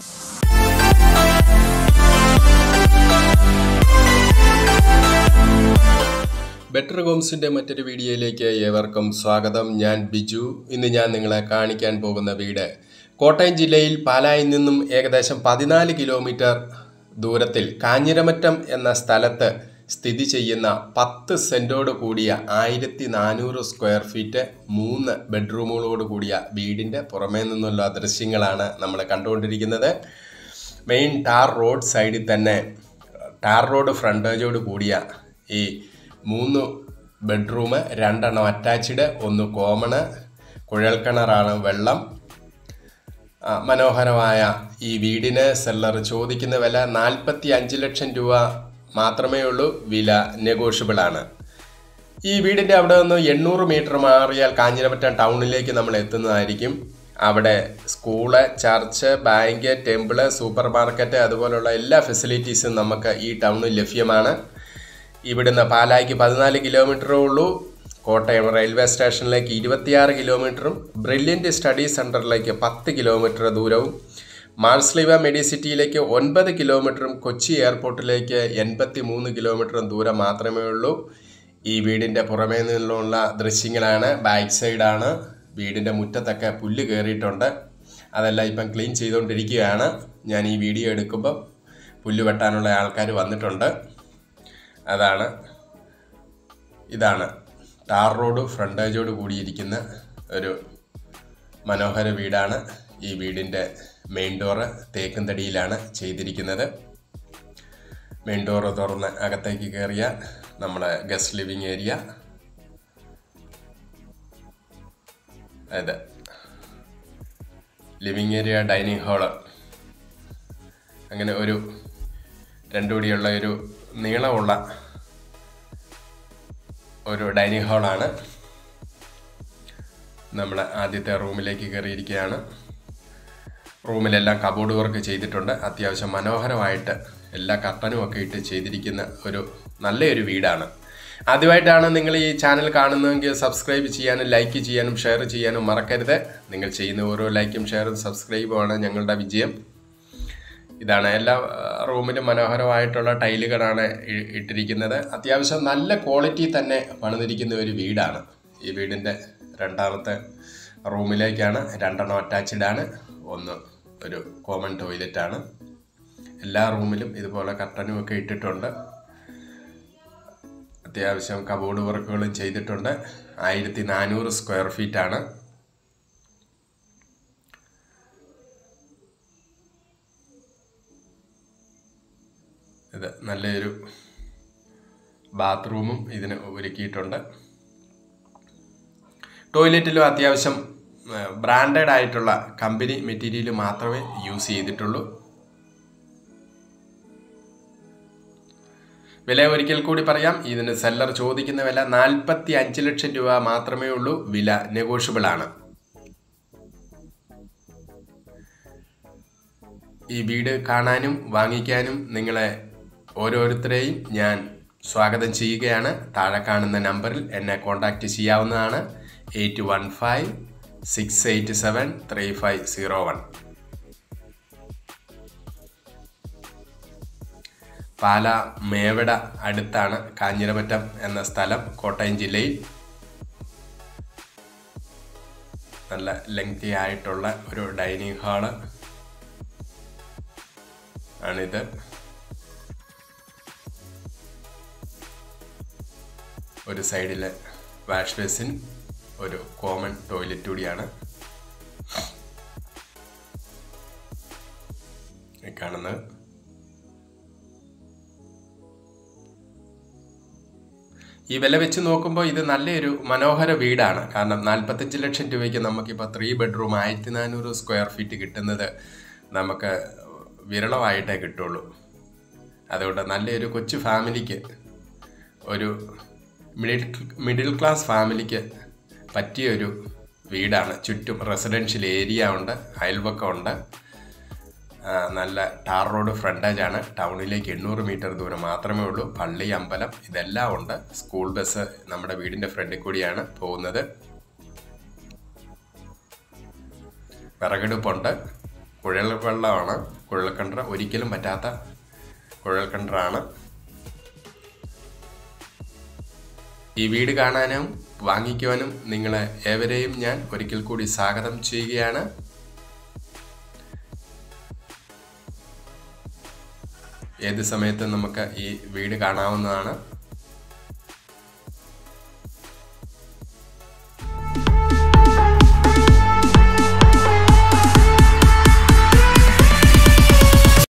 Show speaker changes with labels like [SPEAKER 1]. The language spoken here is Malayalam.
[SPEAKER 1] ബെറ്റർ ഹോംസിൻ്റെ മറ്റൊരു വീഡിയോയിലേക്ക് ഏവർക്കും സ്വാഗതം ഞാൻ ബിജു ഇന്ന് ഞാൻ നിങ്ങളെ കാണിക്കാൻ പോകുന്ന വീട് കോട്ടയം ജില്ലയിൽ പാലായിൽ നിന്നും ഏകദേശം പതിനാല് കിലോമീറ്റർ ദൂരത്തിൽ കാഞ്ഞിരമറ്റം എന്ന സ്ഥലത്ത് സ്ഥിതി ചെയ്യുന്ന പത്ത് സെൻറ്റോട് കൂടിയ ആയിരത്തി നാനൂറ് സ്ക്വയർ ഫീറ്റ് മൂന്ന് ബെഡ്റൂമുകളോട് കൂടിയ വീടിൻ്റെ പുറമേ നിന്നുള്ള ദൃശ്യങ്ങളാണ് നമ്മൾ കണ്ടുകൊണ്ടിരിക്കുന്നത് മെയിൻ ടാർ റോഡ് സൈഡിൽ തന്നെ ടാർ റോഡ് ഫ്രണ്ടേജോട് കൂടിയ ഈ മൂന്ന് ബെഡ്റൂം രണ്ടെണ്ണം അറ്റാച്ച്ഡ് ഒന്ന് കോമണ് കുഴൽക്കിണറാണ് വെള്ളം ആ, മനോഹരമായ ഈ വീടിന് സെല്ലർ ചോദിക്കുന്ന വില നാൽപ്പത്തി അഞ്ച് ലക്ഷം രൂപ മാത്രമേ ഉള്ളൂ വില നെഗോഷ്യബിൾ ആണ് ഈ വീടിൻ്റെ അവിടെ നിന്ന് എണ്ണൂറ് മീറ്റർ മാറിയാൽ കാഞ്ഞിരമറ്റം ടൗണിലേക്ക് നമ്മൾ എത്തുന്നതായിരിക്കും അവിടെ school church bank temple supermarket അതുപോലുള്ള എല്ലാ ഫെസിലിറ്റീസും നമുക്ക് ഈ ടൗണിൽ ലഭ്യമാണ് ഇവിടുന്ന് പാലായ്ക്ക് പതിനാല് കിലോമീറ്ററേ ഉള്ളൂ കോട്ടയം റെയിൽവേ സ്റ്റേഷനിലേക്ക് ഇരുപത്തിയാറ് കിലോമീറ്ററും ബ്രില്യൻ്റ് സ്റ്റഡി സെൻറ്ററിലേക്ക് പത്ത് കിലോമീറ്റർ ദൂരവും മാൾസ്ലിവ മെഡിസിറ്റിയിലേക്ക് ഒൻപത് കിലോമീറ്ററും കൊച്ചി എയർപോർട്ടിലേക്ക് എൺപത്തി മൂന്ന് കിലോമീറ്ററും ദൂരം മാത്രമേ ഉള്ളൂ ഈ വീടിൻ്റെ പുറമേ നിന്നുള്ള ദൃശ്യങ്ങളാണ് ബാക്ക് സൈഡാണ് വീടിൻ്റെ മുറ്റത്തൊക്കെ പുല്ല് കയറിയിട്ടുണ്ട് അതെല്ലാം ഇപ്പം ക്ലീൻ ചെയ്തുകൊണ്ടിരിക്കുകയാണ് ഞാൻ ഈ വീഡിയോ എടുക്കുമ്പോൾ പുല്ല് വെട്ടാനുള്ള ആൾക്കാർ വന്നിട്ടുണ്ട് അതാണ് ഇതാണ് ടാർ റോഡ് ഫ്രണ്ടേജോട് കൂടിയിരിക്കുന്ന ഒരു മനോഹര വീടാണ് ഈ വീടിൻ്റെ മെയിൻ ഡോറ് തേക്കും തടിയിലാണ് ചെയ്തിരിക്കുന്നത് മെയിൻ ഡോറ് തുറന്ന് അകത്തേക്ക് കയറിയ നമ്മുടെ ഗസ്റ്റ് ലിവിങ് ഏരിയ അതെ ലിവിങ് ഏരിയ ഡൈനിങ് ഹാള് അങ്ങനെ ഒരു രണ്ടുകൂടിയുള്ള ഒരു നീളമുള്ള ഒരു ഡൈനിങ് ഹാളാണ് നമ്മൾ ആദ്യത്തെ റൂമിലേക്ക് കയറിയിരിക്കുകയാണ് റൂമിലെല്ലാം കബോർഡ് വർക്ക് ചെയ്തിട്ടുണ്ട് അത്യാവശ്യം മനോഹരമായിട്ട് എല്ലാ കർട്ടനും ഒക്കെ ഇട്ട് ചെയ്തിരിക്കുന്ന ഒരു നല്ലൊരു വീടാണ് ആദ്യമായിട്ടാണ് നിങ്ങൾ ഈ ചാനൽ കാണുന്നതെങ്കിൽ സബ്സ്ക്രൈബ് ചെയ്യാനും ലൈക്ക് ചെയ്യാനും ഷെയർ ചെയ്യാനും മറക്കരുത് നിങ്ങൾ ചെയ്യുന്ന ഓരോ ലൈക്കും ഷെയറും സബ്സ്ക്രൈബുമാണ് ഞങ്ങളുടെ വിജയം ഇതാണ് എല്ലാ ആ, റൂമിലും മനോഹരമായിട്ടുള്ള ടൈലുകളാണ് ഇ- ഇട്ടിരിക്കുന്നത് അത്യാവശ്യം നല്ല ക്വാളിറ്റി തന്നെ പണിതിരിക്കുന്ന ഒരു വീടാണ് ഈ വീടിൻ്റെ രണ്ടാമത്തെ റൂമിലേക്കാണ് രണ്ടെണ്ണം അറ്റാച്ച്ഡ് ആണ് ഒന്ന് ഒരു കോമൺ ടോയ്ലറ്റ് ആണ് എല്ലാ റൂമിലും ഇതുപോലെ കർട്ടനും ഒക്കെ ഇട്ടിട്ടുണ്ട് അത്യാവശ്യം കബോർഡ് വർക്കുകളും ചെയ്തിട്ടുണ്ട് ആയിരത്തി നാനൂറ് സ്ക്വയർ ഫീറ്റ് ആണ് ഇത് നല്ലൊരു ബാത്റൂമും ഇതിന് ഒരുക്കിയിട്ടുണ്ട് ടോയ്ലറ്റിലും അത്യാവശ്യം ബ്രാൻഡഡ് ആയിട്ടുള്ള കമ്പനി മെറ്റീരിയൽ മാത്രമേ യൂസ് ചെയ്തിട്ടുള്ളൂ വില ഒരിക്കൽ കൂടി പറയാം ഇതിന് സെല്ലർ ചോദിക്കുന്ന വില നാൽപ്പത്തി അഞ്ച് ലക്ഷം രൂപ മാത്രമേ ഉള്ളൂ വില നെഗോഷ്യബിൾ ആണ് ഈ വീട് കാണാനും വാങ്ങിക്കാനും നിങ്ങളെ ഓരോരുത്തരെയും ഞാൻ സ്വാഗതം ചെയ്യുകയാണ് താഴെ കാണുന്ന നമ്പറിൽ എന്നെ കോൺടാക്റ്റ് ചെയ്യാവുന്നതാണ് eight one five six eight seven three five zero one Pala Mevada അടുത്താണ് കാഞ്ഞിരമറ്റം എന്ന സ്ഥലം കോട്ടയം ജില്ലയിൽ നല്ല ലെങ്തി ആയിട്ടുള്ള ഒരു ഡൈനിങ് ഹാള് ആണിത് ഒരു സൈഡിൽ വാഷ് ബേസിൻ ഒരു കോമൺ ടോയ്ലറ്റ് കൂടിയാണ് ഈ കാണുന്നത് ഈ വില വെച്ച് നോക്കുമ്പോൾ ഇത് നല്ലൊരു മനോഹര വീടാണ് കാരണം നാൽപ്പത്തഞ്ച് ലക്ഷം രൂപയ്ക്ക് നമുക്കിപ്പോൾ ത്രീ ബെഡ്റൂം ആയിരത്തി നാനൂറ് സ്ക്വയർ ഫീറ്റ് കിട്ടുന്നത് നമുക്ക് വിരളമായിട്ടേ കിട്ടുള്ളൂ അതുകൊണ്ട് നല്ലൊരു കൊച്ചു ഫാമിലിക്ക് ഒരു മിഡിൽ മിഡിൽ ക്ലാസ് ഫാമിലിക്ക് പറ്റിയൊരു വീടാണ് ചുറ്റും റെസിഡൻഷ്യൽ ഏരിയ ഉണ്ട് അയൽവക്കമുണ്ട് ആ, നല്ല ടാർ റോഡ് ഫ്രണ്ടേജ് ആണ് ടൗണിലേക്ക് എണ്ണൂറ് മീറ്റർ ദൂരം മാത്രമേ ഉള്ളൂ പള്ളി അമ്പലം ഇതെല്ലാം ഉണ്ട് സ്കൂൾ ബസ് നമ്മുടെ വീടിൻ്റെ ഫ്രണ്ടിൽ കൂടിയാണ് പോകുന്നത് വിറകെടുപ്പുണ്ട് കുഴൽ വെള്ളമാണ് കുഴൽക്കിണർ ഒരിക്കലും പറ്റാത്ത കുഴൽക്കിണറാണ് ഈ വീട് കാണാനും വാങ്ങിക്കുവാനും നിങ്ങളെ ഏവരെയും ഞാൻ ഒരിക്കൽ കൂടി സ്വാഗതം ചെയ്യുകയാണ് ഏത് സമയത്തും നമുക്ക് ഈ വീട് കാണാവുന്നതാണ്